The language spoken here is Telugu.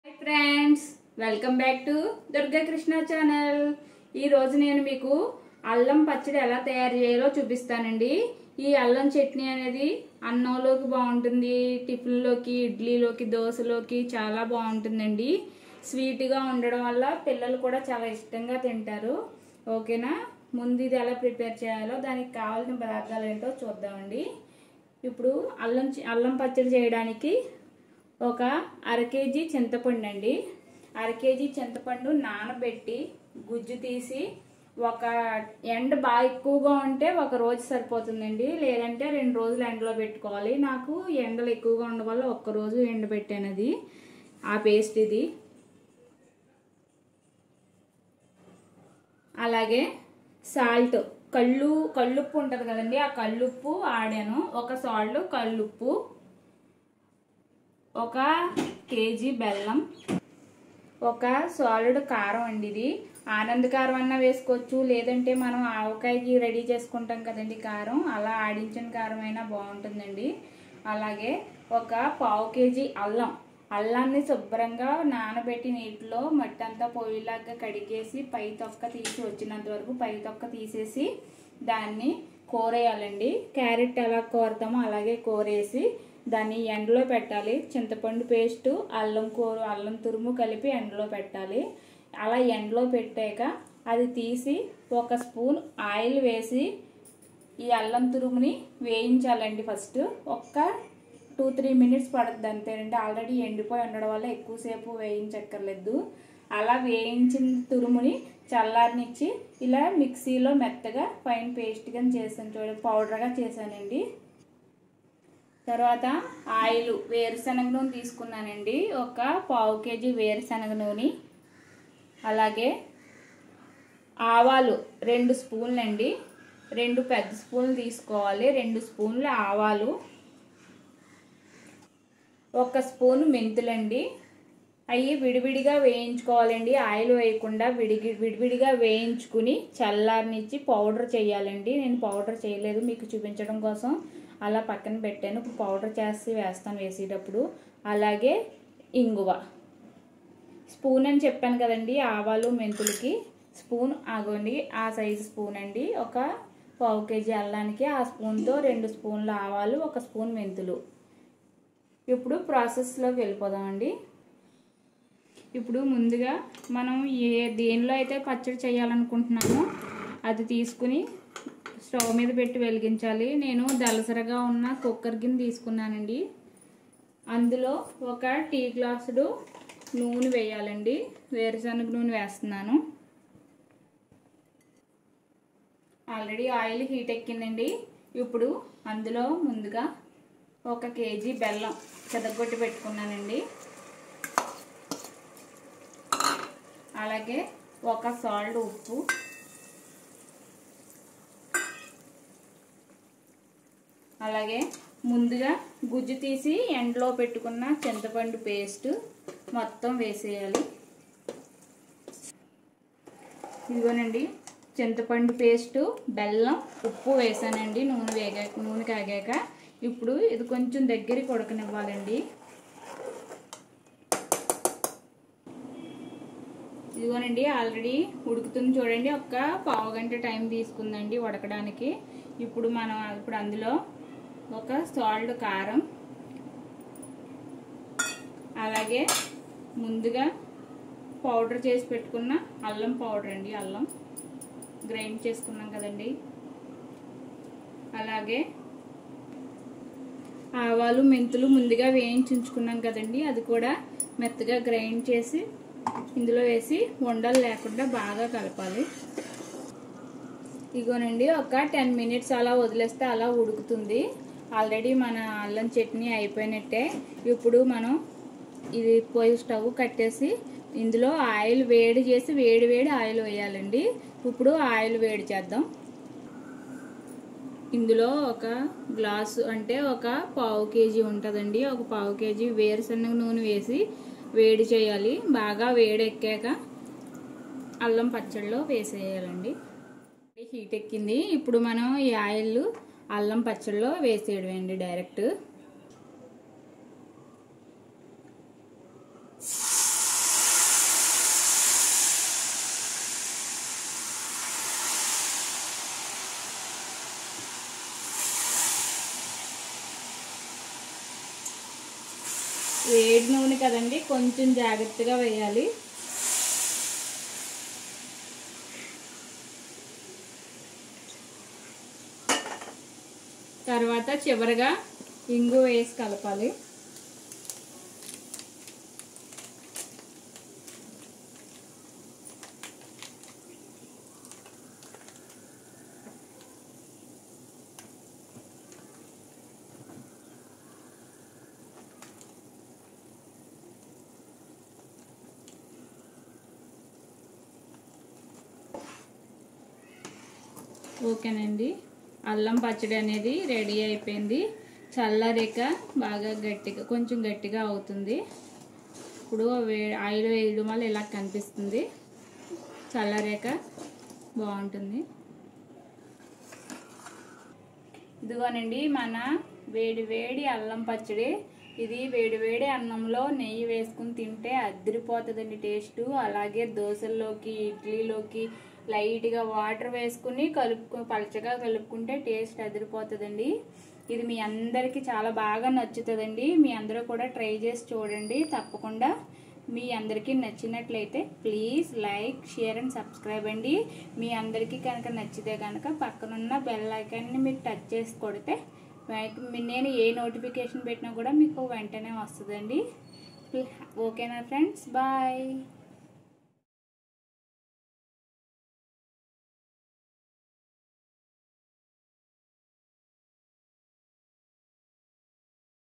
hi friends welcome back to Durga Krishna channel ఈ రోజు నేను మీకు అల్లం పచ్చడి ఎలా తయారు చేయాలో చూపిస్తానండి ఈ అల్లం చట్నీ అనేది అన్నంలోకి బాగుంటుంది టిఫిన్లోకి ఇడ్లీలోకి దోశలోకి చాలా బాగుంటుందండి స్వీట్గా ఉండడం వల్ల పిల్లలు కూడా చాలా ఇష్టంగా తింటారు ఓకేనా ముందు ఇది ఎలా ప్రిపేర్ చేయాలో దానికి కావాల్సిన పదార్థాలు ఏంటో చూద్దామండి ఇప్పుడు అల్లం చి- అల్లం పచ్చడి చేయడానికి ఒక అర కేజీ చింతపండు అండి అర కేజీ చింతపండు నానబెట్టి గుజ్జు తీసి ఒక ఎండ బాగా ఎక్కువగా ఉంటే ఒక రోజు సరిపోతుందండి లేదంటే రెండు రోజులు ఎండలో పెట్టుకోవాలి నాకు ఎండలు ఎక్కువగా ఉండడం వల్ల ఒక్క రోజు ఎండబెట్టాను అది ఆ పేస్ట్ ఇది అలాగే సాల్ట్ కళ్ళు కళ్ళుప్పు ఉంటుంది కదండి ఆ కళ్ళుప్పు ఆడాను ఒక సాల్ట్ కళ్ళుప్పు ఒక కేజీ బెల్లం ఒక సాలిడ్ కారం అండి ఇది ఆనంద్ కారం అన్నా వేసుకోవచ్చు లేదంటే మనం ఆవకాయకి రెడీ చేసుకుంటాం కదండి కారం అలా ఆడించిన కారం అయినా బాగుంటుందండి అలాగే ఒక పావు కేజీ అల్లం అల్లాన్ని శుభ్రంగా నానబెట్టి నీటిలో మట్టి అంతా పొయ్యిలాగా కడిగేసి పై తొక్క తీసి వచ్చినంత వరకు పై తొక్క తీసేసి దాన్ని కోరేయాలండి క్యారెట్ ఎలా కోరతామో అలాగే కోరేసి దాన్ని ఎండలో పెట్టాలి చింతపండు పేస్టు అల్లం కూర అల్లం తురుము కలిపి ఎండలో పెట్టాలి అలా ఎండలో పెట్టాక అది తీసి ఒక స్పూన్ ఆయిల్ వేసి ఈ అల్లం తురుముని వేయించాలండి ఫస్ట్ ఒక్క టూ త్రీ మినిట్స్ పడుతుంది అంతేనండి ఆల్రెడీ ఎండిపోయి ఉండడం వల్ల ఎక్కువసేపు వేయించక్కర్లేదు అలా వేయించిన తురుముని చల్లారనిచ్చి ఇలా మిక్సీలో మెత్తగా ఫైన్ పేస్ట్గా చేసాను చూడండి పౌడర్గా చేశానండి తర్వాత ఆయిల్ వేరుశనగ నూనె తీసుకున్నానండి ఒక పావు కేజీ వేరుశనగ నూనె అలాగే ఆవాలు రెండు స్పూన్లు అండి రెండు పెద్ద స్పూన్లు తీసుకోవాలి రెండు స్పూన్లు ఆవాలు ఒక స్పూన్ మెంతులండి అవి విడివిడిగా వేయించుకోవాలండి ఆయిల్ వేయకుండా విడిగి విడివిడిగా వేయించుకుని చల్లారనిచ్చి పౌడర్ చేయాలండి నేను పౌడర్ చేయలేదు మీకు చూపించడం కోసం అలా పక్కన పెట్టాను ఇప్పుడు పౌడర్ చేసి వేస్తాను వేసేటప్పుడు అలాగే ఇంగువ స్పూన్ అని చెప్పాను కదండి ఆవాలు మెంతులకి స్పూన్ ఆగోండి ఆ సైజు స్పూన్ అండి ఒక పావు కేజీ అల్లానికి ఆ స్పూన్తో రెండు స్పూన్ల ఆవాలు ఒక స్పూన్ మెంతులు ఇప్పుడు ప్రాసెస్లోకి వెళ్ళిపోదామండి ఇప్పుడు ముందుగా మనం ఏ దేనిలో అయితే పచ్చడి చేయాలనుకుంటున్నామో అది తీసుకుని స్టవ్ మీద పెట్టి వెలిగించాలి నేను దలసరగా ఉన్న కుక్కర్ గిన్నె తీసుకున్నానండి అందులో ఒక టీ గ్లాసుడు నూనె వేయాలండి వేరుశనగ నూనె వేస్తున్నాను ఆల్రెడీ ఆయిల్ హీట్ ఎక్కిందండి ఇప్పుడు అందులో ముందుగా ఒక కేజీ బెల్లం చెదగొట్టి పెట్టుకున్నానండి అలాగే ఒక సాల్ట్ ఉప్పు అలాగే ముందుగా గుజ్జు తీసి ఎండలో పెట్టుకున్న చింతపండు పేస్ట్ మొత్తం వేసేయాలి ఇదిగోనండి చింతపండు పేస్టు బెల్లం ఉప్పు వేసానండి నూనె వేగా నూనె కాగాక ఇప్పుడు ఇది కొంచెం దగ్గరికి ఉడకనివ్వాలండి ఇదిగోనండి ఆల్రెడీ ఉడుకుతుంది చూడండి ఒక పావు గంట టైం తీసుకుందండి ఉడకడానికి ఇప్పుడు మనం ఇప్పుడు అందులో ఒక సాల్ట్ కారం అలాగే ముందుగా పౌడర్ చేసి పెట్టుకున్న అల్లం పౌడర్ అండి అల్లం గ్రైండ్ చేసుకున్నాం కదండి అలాగే ఆవాలు మెంతులు ముందుగా వేయించి ఉంచుకున్నాం కదండి అది కూడా మెత్తగా గ్రైండ్ చేసి ఇందులో వేసి ఉండలు లేకుండా బాగా కలపాలి ఇగోనండి ఒక టెన్ మినిట్స్ అలా వదిలేస్తే అలా ఉడుకుతుంది ఆల్రెడీ మన అల్లం చట్నీ అయిపోయినట్టే ఇప్పుడు మనం ఇది పోయి స్టవ్ కట్టేసి ఇందులో ఆయిల్ వేడి చేసి వేడి వేడి ఆయిల్ వేయాలండి ఇప్పుడు ఆయిల్ వేడి చేద్దాం ఇందులో ఒక గ్లాసు అంటే ఒక పావు కేజీ ఉంటుందండి ఒక పావు కేజీ వేరుశనగ నూనె వేసి వేడి చేయాలి బాగా వేడి ఎక్కాక అల్లం పచ్చడిలో వేసేయాలండి హీట్ ఎక్కింది ఇప్పుడు మనం ఈ ఆయిల్ అల్లం పచ్చడిలో వేసేయడమేండి డైరెక్ట్ వేడి నూనె కదండి కొంచెం జాగ్రత్తగా వేయాలి తర్వాత చివరిగా ఇంగు వేసి కలపాలి ఓకేనండి అల్లం పచ్చడి అనేది రెడీ అయిపోయింది చల్లరేక బాగా గట్టిగా కొంచెం గట్టిగా అవుతుంది ఇప్పుడు వే ఆయిల్ వేయడం వల్ల ఇలా కనిపిస్తుంది చల్లరేక బాగుంటుంది ఇదిగోనండి మన వేడి వేడి అల్లం పచ్చడి ఇది వేడి వేడి అన్నంలో నెయ్యి వేసుకుని తింటే అద్దరిపోతుందండి టేస్ట్ అలాగే దోశల్లోకి ఇడ్లీలోకి లైట్గా వాటర్ వేసుకుని కలుపుకు పలచగా కలుపుకుంటే టేస్ట్ అదిరిపోతుందండి ఇది మీ అందరికీ చాలా బాగా నచ్చుతుందండి మీ అందరూ కూడా ట్రై చేసి చూడండి తప్పకుండా మీ అందరికీ నచ్చినట్లయితే please like share and subscribe అండి మీ అందరికీ కనుక నచ్చితే కనుక పక్కనున్న బెల్ ఐకాన్ని మీరు టచ్ చేసి కొడితే మీ- నేను ఏ నోటిఫికేషన్ పెట్టినా కూడా మీకు వెంటనే వస్తుందండి ఓకేనా ఫ్రెండ్స్ బాయ్